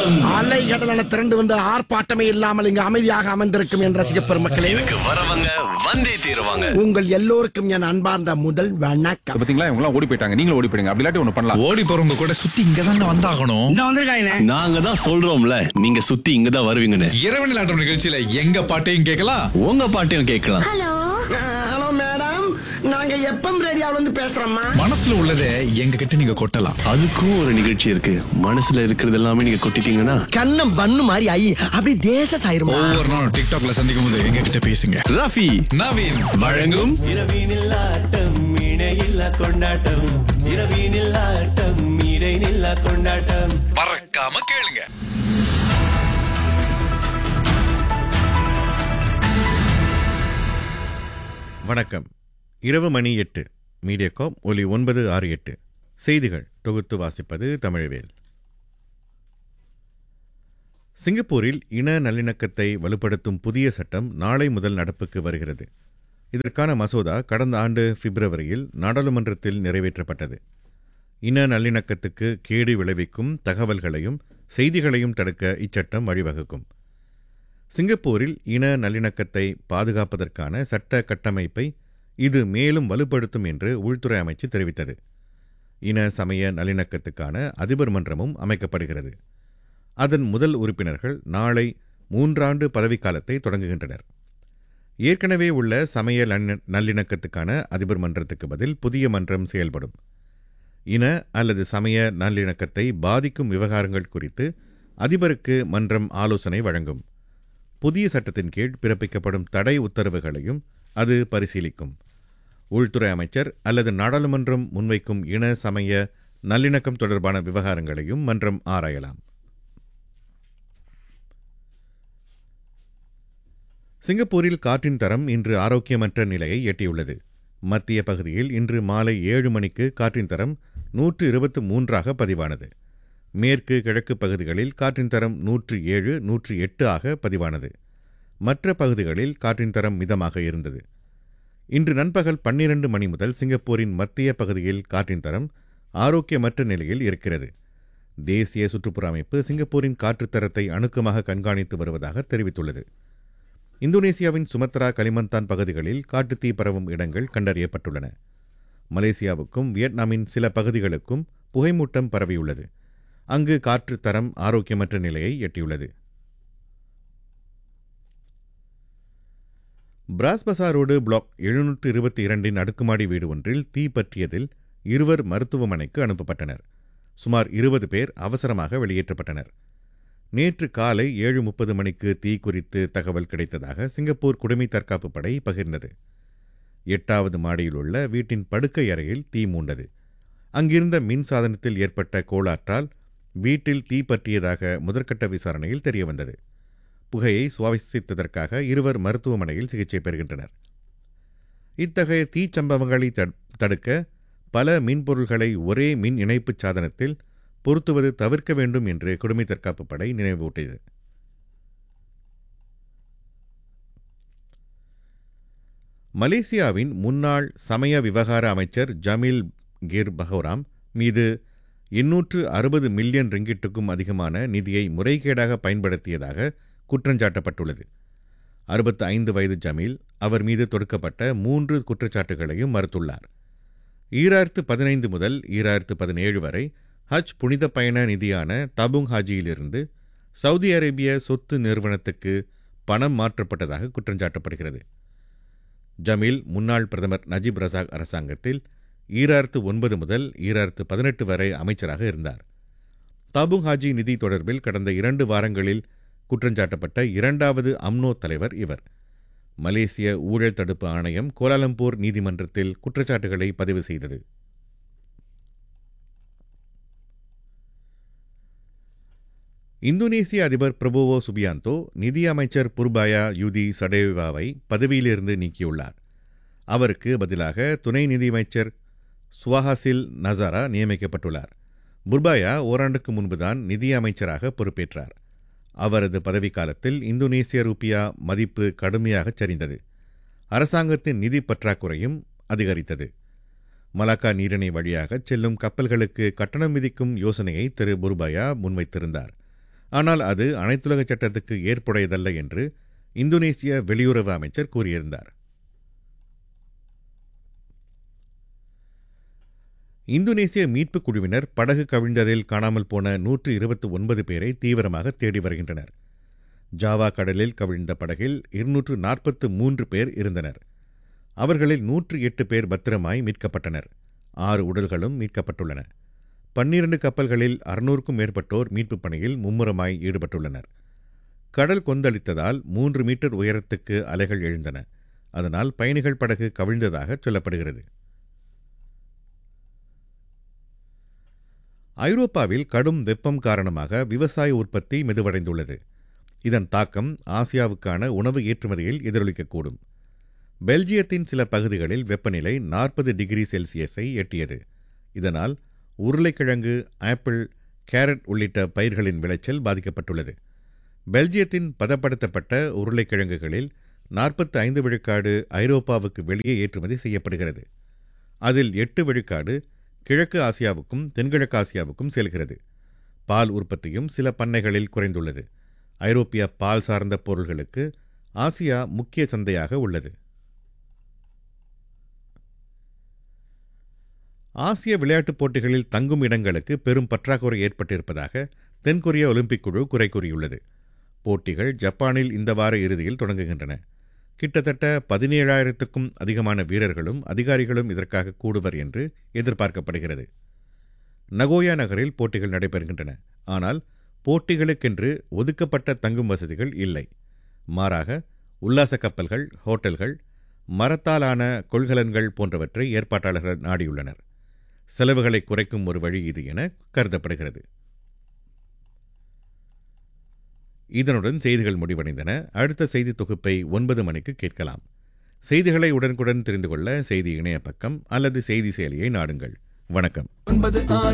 ஆட்டம் அலை கடலான திரண்டு வந்து ஆர்ப்பாட்டமே இல்லாமல் இங்கு அமைதியாக அமர்ந்திருக்கும் என் ரசிக பெருமக்களே இதுக்கு வரவங்க வந்தே தீருவாங்க உங்கள் எல்லோருக்கும் என் அன்பார்ந்த முதல் வணக்கம் பாத்தீங்களா இவங்க எல்லாம் ஓடி போயிட்டாங்க நீங்களும் ஓடி போயிடுங்க அப்படி இல்லாட்டி ஒண்ணு பண்ணலாம் ஓடி போறவங்க கூட சுத்தி இங்க தான் வந்தாகணும் நாங்க தான் சொல்றோம்ல நீங்க சுத்தி இங்க தான் வருவீங்கன்னு இரவு நிலாட்டம் நிகழ்ச்சியில எங்க பாட்டையும் கேட்கலாம் உங்க பாட்டையும் கேட்கலாம் ஹலோ மேடம் நாங்க எப்பம் ரேடியோல இருந்து பேசுறோம்மா மனசுல உள்ளதை எங்க கிட்ட நீங்க கொட்டலாம் அதுக்கும் ஒரு நிகழ்ச்சி இருக்கு மனசுல இருக்கிறது எல்லாமே நீங்க கொட்டிட்டீங்கன்னா கண்ணம் பண்ணு மாதிரி ஐ அப்படி தேச சாயிருமா ஒவ்வொரு நாளும் டிக்டாக்ல சந்திக்கும் போது எங்க கிட்ட பேசுங்க ரஃபி நவீன் வழங்கும் இரவினில் ஆட்டம் இணையில்லா கொண்டாட்டம் இரவினில் ஆட்டம் இடைநில்லா கொண்டாட்டம் மறக்காம கேளுங்க வணக்கம் இரவு மணி எட்டு மீடியாகாம் ஒலி ஒன்பது ஆறு எட்டு செய்திகள் தொகுத்து வாசிப்பது தமிழ்வேல் சிங்கப்பூரில் இன நல்லிணக்கத்தை வலுப்படுத்தும் புதிய சட்டம் நாளை முதல் நடப்புக்கு வருகிறது இதற்கான மசோதா கடந்த ஆண்டு பிப்ரவரியில் நாடாளுமன்றத்தில் நிறைவேற்றப்பட்டது இன நல்லிணக்கத்துக்கு கேடு விளைவிக்கும் தகவல்களையும் செய்திகளையும் தடுக்க இச்சட்டம் வழிவகுக்கும் சிங்கப்பூரில் இன நல்லிணக்கத்தை பாதுகாப்பதற்கான சட்ட கட்டமைப்பை இது மேலும் வலுப்படுத்தும் என்று உள்துறை அமைச்சு தெரிவித்தது இன சமய நல்லிணக்கத்துக்கான அதிபர் மன்றமும் அமைக்கப்படுகிறது அதன் முதல் உறுப்பினர்கள் நாளை மூன்றாண்டு பதவிக்காலத்தை தொடங்குகின்றனர் ஏற்கனவே உள்ள சமய நல்ல- நல்லிணக்கத்துக்கான அதிபர் மன்றத்துக்கு பதில் புதிய மன்றம் செயல்படும் இன அல்லது சமய நல்லிணக்கத்தை பாதிக்கும் விவகாரங்கள் குறித்து அதிபருக்கு மன்றம் ஆலோசனை வழங்கும் புதிய சட்டத்தின் கீழ் பிறப்பிக்கப்படும் தடை உத்தரவுகளையும் அது பரிசீலிக்கும் உள்துறை அமைச்சர் அல்லது நாடாளுமன்றம் முன்வைக்கும் இன சமய நல்லிணக்கம் தொடர்பான விவகாரங்களையும் மன்றம் ஆராயலாம் சிங்கப்பூரில் காற்றின் தரம் இன்று ஆரோக்கியமற்ற நிலையை எட்டியுள்ளது மத்திய பகுதியில் இன்று மாலை ஏழு மணிக்கு காற்றின் தரம் நூற்று இருபத்து மூன்றாக பதிவானது மேற்கு கிழக்கு பகுதிகளில் காற்றின் தரம் நூற்று ஏழு நூற்று எட்டு ஆக பதிவானது மற்ற பகுதிகளில் காற்றின் தரம் மிதமாக இருந்தது இன்று நண்பகல் பன்னிரண்டு மணி முதல் சிங்கப்பூரின் மத்திய பகுதியில் காற்றின் தரம் ஆரோக்கியமற்ற நிலையில் இருக்கிறது தேசிய சுற்றுப்புற அமைப்பு சிங்கப்பூரின் காற்றுத் தரத்தை அணுக்கமாக கண்காணித்து வருவதாக தெரிவித்துள்ளது இந்தோனேசியாவின் சுமத்ரா கலிமந்தான் பகுதிகளில் காட்டுத்தீ பரவும் இடங்கள் கண்டறியப்பட்டுள்ளன மலேசியாவுக்கும் வியட்நாமின் சில பகுதிகளுக்கும் புகைமூட்டம் பரவியுள்ளது அங்கு காற்று தரம் ஆரோக்கியமற்ற நிலையை எட்டியுள்ளது பிராஸ்பசா ரோடு பிளாக் எழுநூற்று இருபத்தி இரண்டின் அடுக்குமாடி வீடு ஒன்றில் தீ பற்றியதில் இருவர் மருத்துவமனைக்கு அனுப்பப்பட்டனர் சுமார் இருபது பேர் அவசரமாக வெளியேற்றப்பட்டனர் நேற்று காலை ஏழு முப்பது மணிக்கு தீ குறித்து தகவல் கிடைத்ததாக சிங்கப்பூர் குடிமை தற்காப்பு படை பகிர்ந்தது எட்டாவது மாடியில் உள்ள வீட்டின் படுக்கை அறையில் தீ மூண்டது அங்கிருந்த மின் சாதனத்தில் ஏற்பட்ட கோளாற்றால் வீட்டில் தீ பற்றியதாக முதற்கட்ட விசாரணையில் தெரியவந்தது புகையை சுவாசித்ததற்காக இருவர் மருத்துவமனையில் சிகிச்சை பெறுகின்றனர் இத்தகைய தீச்சம்பவங்களை தடு- தடுக்க பல மின்பொருள்களை ஒரே மின் இணைப்புச் சாதனத்தில் பொருத்துவது தவிர்க்க வேண்டும் என்று குடிமை தற்காப்பு படை நினைவூட்டியது மலேசியாவின் முன்னாள் சமய விவகார அமைச்சர் ஜமீல் கிர் பஹோராம் மீது எண்ணூற்று அறுபது மில்லியன் ரிங்கிட்டுக்கும் அதிகமான நிதியை முறைகேடாக பயன்படுத்தியதாக குற்றஞ்சாட்டப்பட்டுள்ளது அறுபத்து ஐந்து வயது ஜமீல் அவர் மீது தொடுக்கப்பட்ட மூன்று குற்றச்சாட்டுகளையும் மறுத்துள்ளார் ஈராயிரத்து பதினைந்து முதல் ஈராயிரத்து பதினேழு வரை ஹஜ் புனித பயண நிதியான தபுங் ஹாஜியிலிருந்து சவுதி அரேபிய சொத்து நிறுவனத்துக்கு பணம் மாற்றப்பட்டதாக குற்றஞ்சாட்டப்படுகிறது ஜமீல் முன்னாள் பிரதமர் நஜீப் ரசாக் அரசாங்கத்தில் ஈராயிரத்து ஒன்பது முதல் ஈராயிரத்து பதினெட்டு வரை அமைச்சராக இருந்தார் தாபுங் ஹாஜி நிதி தொடர்பில் கடந்த இரண்டு வாரங்களில் குற்றஞ்சாட்டப்பட்ட இரண்டாவது அம்னோ தலைவர் இவர் மலேசிய ஊழல் தடுப்பு ஆணையம் கோலாலம்பூர் நீதிமன்றத்தில் குற்றச்சாட்டுகளை பதிவு செய்தது இந்தோனேசிய அதிபர் பிரபோவோ சுபியாந்தோ நிதி அமைச்சர் புர்பாயா யுதி சடேவாவை பதவியிலிருந்து நீக்கியுள்ளார் அவருக்கு பதிலாக துணை நிதியமைச்சர் சுவாஹாசில் நசாரா நியமிக்கப்பட்டுள்ளார் புர்பாயா ஓராண்டுக்கு முன்புதான் நிதி அமைச்சராக பொறுப்பேற்றார் அவரது பதவிக்காலத்தில் இந்தோனேசிய ரூபியா மதிப்பு கடுமையாகச் சரிந்தது அரசாங்கத்தின் நிதி பற்றாக்குறையும் அதிகரித்தது மலாக்கா நீரிணை வழியாக செல்லும் கப்பல்களுக்கு கட்டணம் விதிக்கும் யோசனையை திரு புர்பாயா முன்வைத்திருந்தார் ஆனால் அது அனைத்துலக சட்டத்துக்கு ஏற்புடையதல்ல என்று இந்தோனேசிய வெளியுறவு அமைச்சர் கூறியிருந்தார் இந்தோனேசிய மீட்புக் குழுவினர் படகு கவிழ்ந்ததில் காணாமல் போன நூற்று இருபத்தி ஒன்பது பேரை தீவிரமாக தேடி வருகின்றனர் ஜாவா கடலில் கவிழ்ந்த படகில் இருநூற்று நாற்பத்து மூன்று பேர் இருந்தனர் அவர்களில் நூற்று எட்டு பேர் பத்திரமாய் மீட்கப்பட்டனர் ஆறு உடல்களும் மீட்கப்பட்டுள்ளன பன்னிரண்டு கப்பல்களில் அறுநூறுக்கும் மேற்பட்டோர் மீட்புப் பணியில் மும்முரமாய் ஈடுபட்டுள்ளனர் கடல் கொந்தளித்ததால் மூன்று மீட்டர் உயரத்துக்கு அலைகள் எழுந்தன அதனால் பயணிகள் படகு கவிழ்ந்ததாக சொல்லப்படுகிறது ஐரோப்பாவில் கடும் வெப்பம் காரணமாக விவசாய உற்பத்தி மெதுவடைந்துள்ளது இதன் தாக்கம் ஆசியாவுக்கான உணவு ஏற்றுமதியில் எதிரொலிக்கக்கூடும் பெல்ஜியத்தின் சில பகுதிகளில் வெப்பநிலை நாற்பது டிகிரி செல்சியஸை எட்டியது இதனால் உருளைக்கிழங்கு ஆப்பிள் கேரட் உள்ளிட்ட பயிர்களின் விளைச்சல் பாதிக்கப்பட்டுள்ளது பெல்ஜியத்தின் பதப்படுத்தப்பட்ட உருளைக்கிழங்குகளில் நாற்பத்தி ஐந்து விழுக்காடு ஐரோப்பாவுக்கு வெளியே ஏற்றுமதி செய்யப்படுகிறது அதில் எட்டு விழுக்காடு கிழக்கு ஆசியாவுக்கும் தென்கிழக்கு ஆசியாவுக்கும் செல்கிறது பால் உற்பத்தியும் சில பண்ணைகளில் குறைந்துள்ளது ஐரோப்பிய பால் சார்ந்த பொருள்களுக்கு ஆசியா முக்கிய சந்தையாக உள்ளது ஆசிய விளையாட்டுப் போட்டிகளில் தங்கும் இடங்களுக்கு பெரும் பற்றாக்குறை ஏற்பட்டிருப்பதாக தென்கொரிய ஒலிம்பிக் குழு குறை கூறியுள்ளது போட்டிகள் ஜப்பானில் இந்த வார இறுதியில் தொடங்குகின்றன கிட்டத்தட்ட பதினேழாயிரத்துக்கும் அதிகமான வீரர்களும் அதிகாரிகளும் இதற்காக கூடுவர் என்று எதிர்பார்க்கப்படுகிறது நகோயா நகரில் போட்டிகள் நடைபெறுகின்றன ஆனால் போட்டிகளுக்கென்று ஒதுக்கப்பட்ட தங்கும் வசதிகள் இல்லை மாறாக உல்லாச கப்பல்கள் ஹோட்டல்கள் மரத்தாலான கொள்கலன்கள் போன்றவற்றை ஏற்பாட்டாளர்கள் நாடியுள்ளனர் செலவுகளை குறைக்கும் ஒரு வழி இது என கருதப்படுகிறது இதனுடன் செய்திகள் முடிவடைந்தன அடுத்த செய்தி தொகுப்பை ஒன்பது மணிக்கு கேட்கலாம் செய்திகளை உடனுக்குடன் தெரிந்து கொள்ள செய்தி இணைய பக்கம் அல்லது செய்தி செயலியை நாடுங்கள் வணக்கம் ஒன்பது ஆறு